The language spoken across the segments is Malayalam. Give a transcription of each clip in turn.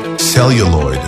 celluloid.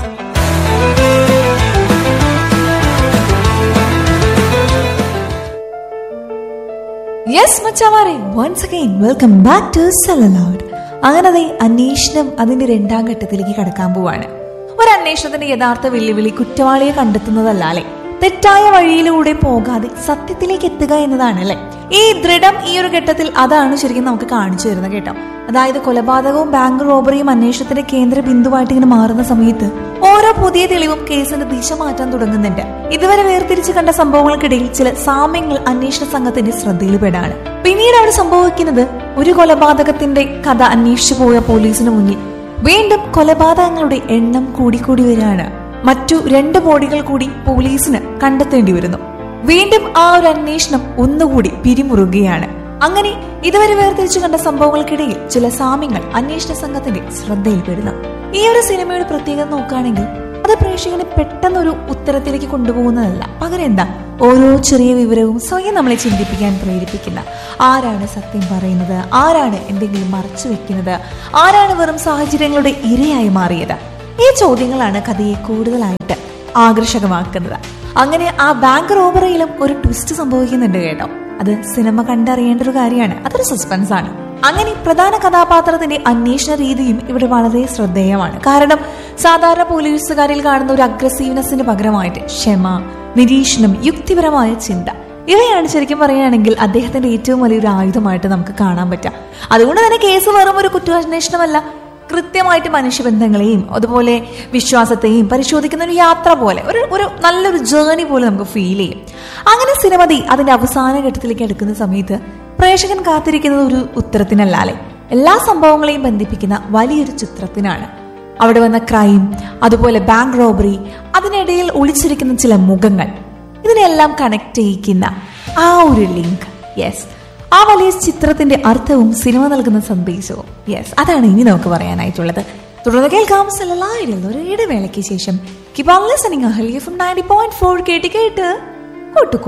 യെസ് മച്ചാമാരെ once again welcome back to celluloid അങ്ങനെ ദേ അന്വേഷണം അതിന്റെ രണ്ടാം ഘട്ടത്തിലേക്ക് കടക്കാൻ പോവാണ് ഒരു അന്വേഷണത്തിന്റെ യഥാർത്ഥ വെല്ലുവിളി കുറ്റവാളിയെ കണ്ടെത്തുന്നതല്ല അല്ലെ തെറ്റായ വഴിയിലൂടെ പോകാതെ സത്യത്തിലേക്ക് എത്തുക എന്നതാണ് അല്ലെ ഈ ദൃഢം ഈ ഒരു ഘട്ടത്തിൽ അതാണ് ശരിക്കും നമുക്ക് കാണിച്ചു തരുന്ന കേട്ടോ അതായത് കൊലപാതകവും ബാങ്ക് റോബറിയും അന്വേഷണത്തിന്റെ കേന്ദ്ര ബിന്ദുവായിട്ട് ഇങ്ങനെ മാറുന്ന സമയത്ത് ഓരോ പുതിയ തെളിവും കേസിന്റെ ദിശ മാറ്റാൻ തുടങ്ങുന്നുണ്ട് ഇതുവരെ വേർതിരിച്ച് കണ്ട സംഭവങ്ങൾക്കിടയിൽ ചില സാമ്യങ്ങൾ അന്വേഷണ സംഘത്തിന്റെ ശ്രദ്ധയിൽപ്പെടാണ് പിന്നീട് അവിടെ സംഭവിക്കുന്നത് ഒരു കൊലപാതകത്തിന്റെ കഥ അന്വേഷിച്ചു പോയ പോലീസിന് മുന്നിൽ വീണ്ടും കൊലപാതകങ്ങളുടെ എണ്ണം കൂടിക്കൂടി വരികയാണ് മറ്റു രണ്ട് ബോഡികൾ കൂടി പോലീസിന് കണ്ടെത്തേണ്ടി വരുന്നു വീണ്ടും ആ ഒരു അന്വേഷണം ഒന്നുകൂടി പിരിമുറുകയാണ് അങ്ങനെ ഇതുവരെ വേർതിരിച്ചു കണ്ട സംഭവങ്ങൾക്കിടയിൽ ചില സാമ്യങ്ങൾ അന്വേഷണ സംഘത്തിന്റെ ശ്രദ്ധയിൽപ്പെടുന്നു ഈ ഒരു സിനിമയുടെ പ്രത്യേകത നോക്കുകയാണെങ്കിൽ അത് പ്രേക്ഷകനെ പെട്ടെന്നൊരു ഉത്തരത്തിലേക്ക് കൊണ്ടുപോകുന്നതല്ല പകരം എന്താ ഓരോ ചെറിയ വിവരവും സ്വയം നമ്മളെ ചിന്തിപ്പിക്കാൻ പ്രേരിപ്പിക്കുന്ന ആരാണ് സത്യം പറയുന്നത് ആരാണ് എന്തെങ്കിലും മറച്ചു വെക്കുന്നത് ആരാണ് വെറും സാഹചര്യങ്ങളുടെ ഇരയായി മാറിയത് ഈ ചോദ്യങ്ങളാണ് കഥയെ കൂടുതലായിട്ട് ആകർഷകമാക്കുന്നത് അങ്ങനെ ആ ബാങ്ക് റോബറിയിലും ഒരു ട്വിസ്റ്റ് സംഭവിക്കുന്നുണ്ട് കേട്ടോ അത് സിനിമ കണ്ടറിയേണ്ട ഒരു കാര്യമാണ് അതൊരു സസ്പെൻസ് ആണ് അങ്ങനെ പ്രധാന കഥാപാത്രത്തിന്റെ അന്വേഷണ രീതിയും ഇവിടെ വളരെ ശ്രദ്ധേയമാണ് കാരണം സാധാരണ പോലീസുകാരിൽ കാണുന്ന ഒരു അഗ്രസീവ്നെസിന് പകരമായിട്ട് ക്ഷമ നിരീക്ഷണം യുക്തിപരമായ ചിന്ത ഇവയാണ് ശരിക്കും പറയുകയാണെങ്കിൽ അദ്ദേഹത്തിന്റെ ഏറ്റവും വലിയൊരു ആയുധമായിട്ട് നമുക്ക് കാണാൻ പറ്റാം അതുകൊണ്ട് തന്നെ കേസ് വെറും ഒരു കുറ്റാന്വേഷണമല്ല കൃത്യമായിട്ട് മനുഷ്യബന്ധങ്ങളെയും അതുപോലെ വിശ്വാസത്തെയും പരിശോധിക്കുന്ന ഒരു യാത്ര പോലെ ഒരു ഒരു നല്ലൊരു ജേർണി പോലെ നമുക്ക് ഫീൽ ചെയ്യും അങ്ങനെ സിനിമതി അതിന്റെ അവസാന ഘട്ടത്തിലേക്ക് എടുക്കുന്ന സമയത്ത് പ്രേക്ഷകൻ കാത്തിരിക്കുന്നത് ഒരു ഉത്തരത്തിനല്ലാലെ എല്ലാ സംഭവങ്ങളെയും ബന്ധിപ്പിക്കുന്ന വലിയൊരു ചിത്രത്തിനാണ് അവിടെ വന്ന ക്രൈം അതുപോലെ ബാങ്ക് റോബറി അതിനിടയിൽ ഒളിച്ചിരിക്കുന്ന ചില മുഖങ്ങൾ ഇതിനെല്ലാം കണക്ട് ചെയ്യിക്കുന്ന ആ ഒരു ലിങ്ക് യെസ് ആ വലിയ ചിത്രത്തിന്റെ അർത്ഥവും സിനിമ നൽകുന്ന സന്ദേശവും യെസ് അതാണ് ഇനി നമുക്ക് പറയാനായിട്ടുള്ളത് തുടർന്ന് കേൾക്കാം സെല്ലായിരുന്നു ഒരു ഇടവേളയ്ക്ക് ശേഷം കിബാ listening Ahalya from ninety point four കേട്ട് കേട്ട് കൂട്ടുകൂ